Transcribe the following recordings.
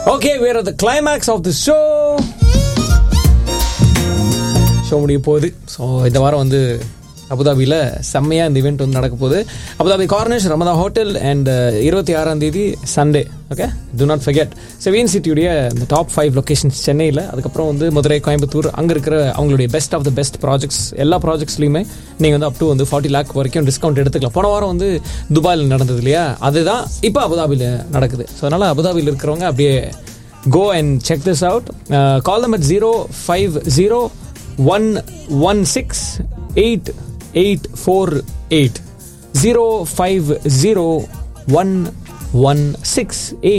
Okay where the climax of the show show முடிய போகுது so இந்த வாரம் வந்து அபுதாபியில் செம்மையாக இந்த ஈவெண்ட் வந்து நடக்க போகுது Abu Dhabi Corniche Ramada hotel and இருபத்தி ஆறாம் தேதி Sunday okay do not forget செவியன் சிட்டியுடைய இந்த டாப் ஃபைவ் லொக்கேஷன்ஸ் சென்னையில் அதுக்கப்புறம் வந்து மதுரை கோயம்புத்தூர் அங்கே இருக்கிற அவங்களுடைய best of the best projects எல்லா ப்ராஜெக்ட்ஸ்லையுமே நீங்கள் வந்து அப் டு வந்து ஃபார்ட்டி லேக் வரைக்கும் டிஸ்கவுண்ட் எடுத்துக்கலாம் போன வாரம் வந்து துபாயில் நடந்தது இல்லையா அதுதான் இப்போ அபுதாபியில் நடக்குது ஸோ அதனால் அபுதாபியில் இருக்கிறவங்க அப்படியே go and check this out. Uh, call them at 050 116 8848. 050 116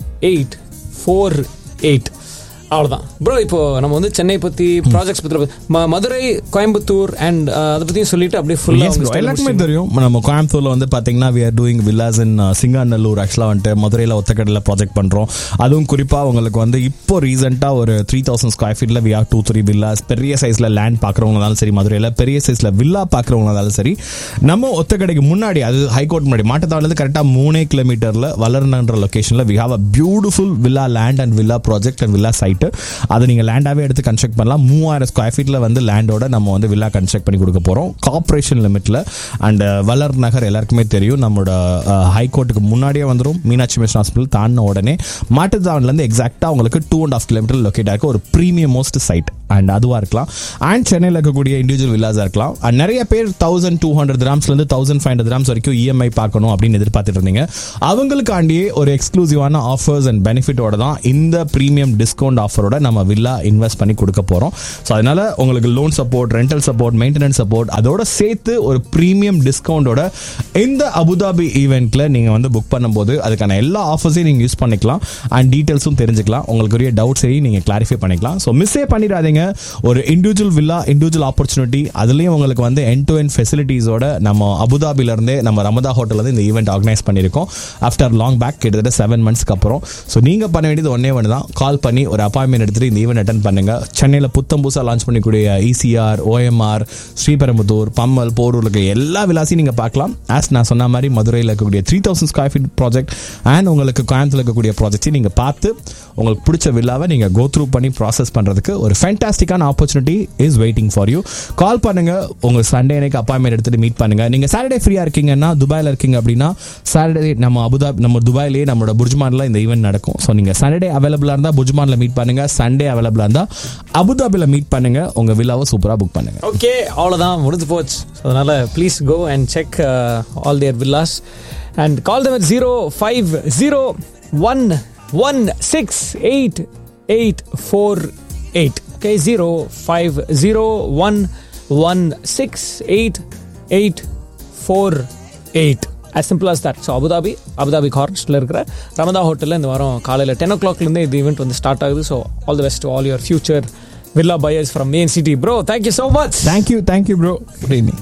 8848. அவ்வளோதான் ப்ரோ இப்போ நம்ம வந்து சென்னை பற்றி ப்ராஜெக்ட்ஸ் பற்றி ம- மதுரை கோயம்புத்தூர் அண்ட் அதை பற்றியும் சொல்லிட்டு அப்படியே Yes, bro. எல்லாருக்குமே ஃபுல்லாக தெரியும் நம்ம கோயம்புத்தூர்ல வந்து பாத்தீங்கன்னா we are doing villas in uh, Singanallur ஆக்சுவலா வந்துட்டு மதுரையில ஒத்தக்கடையில் ப்ராஜெக்ட் பண்றோம் அதுவும் குறிப்பா உங்களுக்கு வந்து இப்போ ரீசெண்டா ஒரு த்ரீ தௌசண்ட் ஸ்கொயர் ஃபீட்ல we are two three villas பெரிய சைஸ்ல லேண்ட் பாக்குறவங்களாலும் சரி மதுரையில பெரிய சைஸ்ல வில்லா பாக்குறவங்களாலும் சரி நம்ம ஒத்தக்கடைக்கு முன்னாடி அது ஹைகோர்ட் முன்னாடி மாட்டத்தாவிலிருந்து கரெக்டா மூணே கிலோமீட்டர்ல வளர்னன்ற லொகேஷன்ல we have a beautiful villa land and villa project and villa site அதை நீங்க லேண்டாவே எடுத்து கன்ஸ்ட்ரக்ட் பண்ணலாம் மூவாயிரம் ஸ்கொயர் ஃபீட்ல வந்து லேண்டோட நம்ம வந்து வில்லா கன்ஸ்ட்ரக்ட் பண்ணி கொடுக்க போறோம் கார்பரேஷன் லிமிட்ல அண்ட் வளர் நகர் எல்லாருக்குமே தெரியும் நம்மளோட ஹைகோர்ட்டுக்கு முன்னாடியே வந்துடும் மீனாட்சி மிஷன் ஹாஸ்பிட்டல் தாண்டின உடனே மாட்டுத்தாவன்ல இருந்து எக்ஸாக்டா உங்களுக்கு two and half kilometre locate ஆக ஒரு ப்ரீமியம் மோஸ்ட் சைட் அண்ட் அதுவா இருக்கலாம் அண்ட் சென்னையில் இருக்கக்கூடிய இண்டிவிஜுவல் வில்லாஸா இருக்கலாம் அண்ட் நிறைய பேர் தௌசண்ட் டூ ஹண்ட்ரட் கிராம்ஸ்ல இருந்து தௌசண்ட் ஃபைவ் ஹண்ட்ரட் கிராம்ஸ் வரைக்கும் இஎம்ஐ பார்க்கணும் அப்படின்னு எதிர்பார்த்துட்டு இருந்தீங்க அவங்களுக்காண்டியே ஒரு எக்ஸ்க்ளூசிவான ஆஃபர்ஸ் அண்ட் பெனிஃபிட்டோட தான் இந்த ப்ரீமியம் டிஸ்கவுண்ட் ஆஃபரோட நம்ம வில்லா இன்வெஸ்ட் பண்ணி கொடுக்க போறோம் ஸோ அதனால உங்களுக்கு loan support rental support maintenance support அதோட சேர்த்து ஒரு ப்ரீமியம் டிஸ்கவுண்டோட இந்த அபுதாபி ஈவெண்ட்ல நீங்க வந்து புக் பண்ணும்போது அதுக்கான எல்லா ஆஃபர்ஸையும் நீங்க யூஸ் பண்ணிக்கலாம் அண்ட் டீடைல்ஸும் தெரிஞ்சுக்கலாம் உங்களுக்குரிய டவுட்ஸையும் நீங்க கிளாரிஃபை பண்ணிக்கலாம் ஸோ மிஸ்ஸே பண்ணிடாதீங்க ஒரு இண்டிவிஜுவல் வில்லா இண்டிவிஜுவல் ஆப்பர்ச்சுனிட்டி அதுலயும் உங்களுக்கு வந்து என் டு என் ஃபெசிலிட்டிஸோட நம்ம அபுதாபில இருந்தே நம்ம ரமதா ஹோட்டல் வந்து இந்த ஈவெண்ட் ஆர்கனைஸ் பண்ணியிருக்கோம் ஆஃப்டர் லாங் பேக் கிட்டத்தட்ட செவன் மந்த்ஸ்க்கு அப்புறம் ஸோ நீங்க பண்ண வேண்டியது ஒன்னே ஒன்று தான் கால் பண்ணி ஒரு அப்பாயின்மெண்ட் எடுத்துட்டு இந்த ஈவெண்ட் அட்டன் பண்ணுங்க சென்னையில் புத்தம் புதுசாக லான்ச் பண்ணக்கூடிய இசிஆர் ஓஎம்ஆர் ஸ்ரீபெரும்புதூர் பம்மல் போரூர் இருக்க எல்லா விலாசையும் நீங்க பார்க்கலாம் ஆஸ் நான் சொன்ன மாதிரி மதுரையில் இருக்கக்கூடிய three thousand square feet project and உங்களுக்கு கோயம்புத்தூர் இருக்கக்கூடிய ப்ராஜெக்ட்டையும் நீங்க பார்த்து உங்களுக்கு பிடிச்ச வில்லாவை நீங்க கோ த்ரூ பண்ணி ப்ராசஸ் பண்றதுக்கு ஒரு ஃபேண்டாஸ்டிக்கான opportunity is waiting for you call பண்ணுங்க உங்க சண்டே அன்னைக்கு அப்பாயின்மெண்ட் எடுத்துட்டு மீட் பண்ணுங்க நீங்க சாட்டர்டே ஃப்ரீயா இருக்கீங்கன்னா துபாயில இருக்கீங்க அப்படின்னா சாட்டர்டே நம்ம அபுதாபி நம்ம துபாயிலேயே நம்மளோட புர்ஜ்மான்ல இந்த ஈவெண்ட் நடக்கும் ஸோ நீங்க சாட்டர்டே அவைலபிளா இருந்தா புர்ஜ்மான்ல மீட் பண்ணுங்க சண்டே அவைலபிளா இருந்தா அபுதாபில மீட் பண்ணுங்க உங்க வில்லாவை சூப்பரா புக் பண்ணுங்க ஓகே அவ்வளோதான் முடிஞ்சு போச்சு So, அதனால please go and check all their villas and call them zero five zero one one six eight eight four eight okay zero five zero one one six eight eight four eight as simple as that so Abu Dhabi Abu Dhabi கார்னஸ்டில் இருக்கிற Ramada ஹோட்டலில் இந்த வாரம் காலையில் ten ஓ கிளாக்லேருந்து இந்த event வந்து start ஆகுது so all the best all your future villa buyers from main city bro thank you so much thank you thank you bro good evening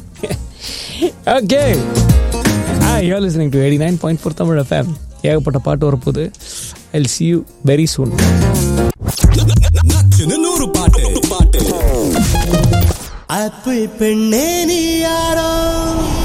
okay are you listening to eighty nine point four Tamil FM ஏகப்பட்ட பாட்டு வரப்போகுது I see you very soon நூறு பாட்டு பாட்டு அப்பு பெண்ணே நீ யாரோ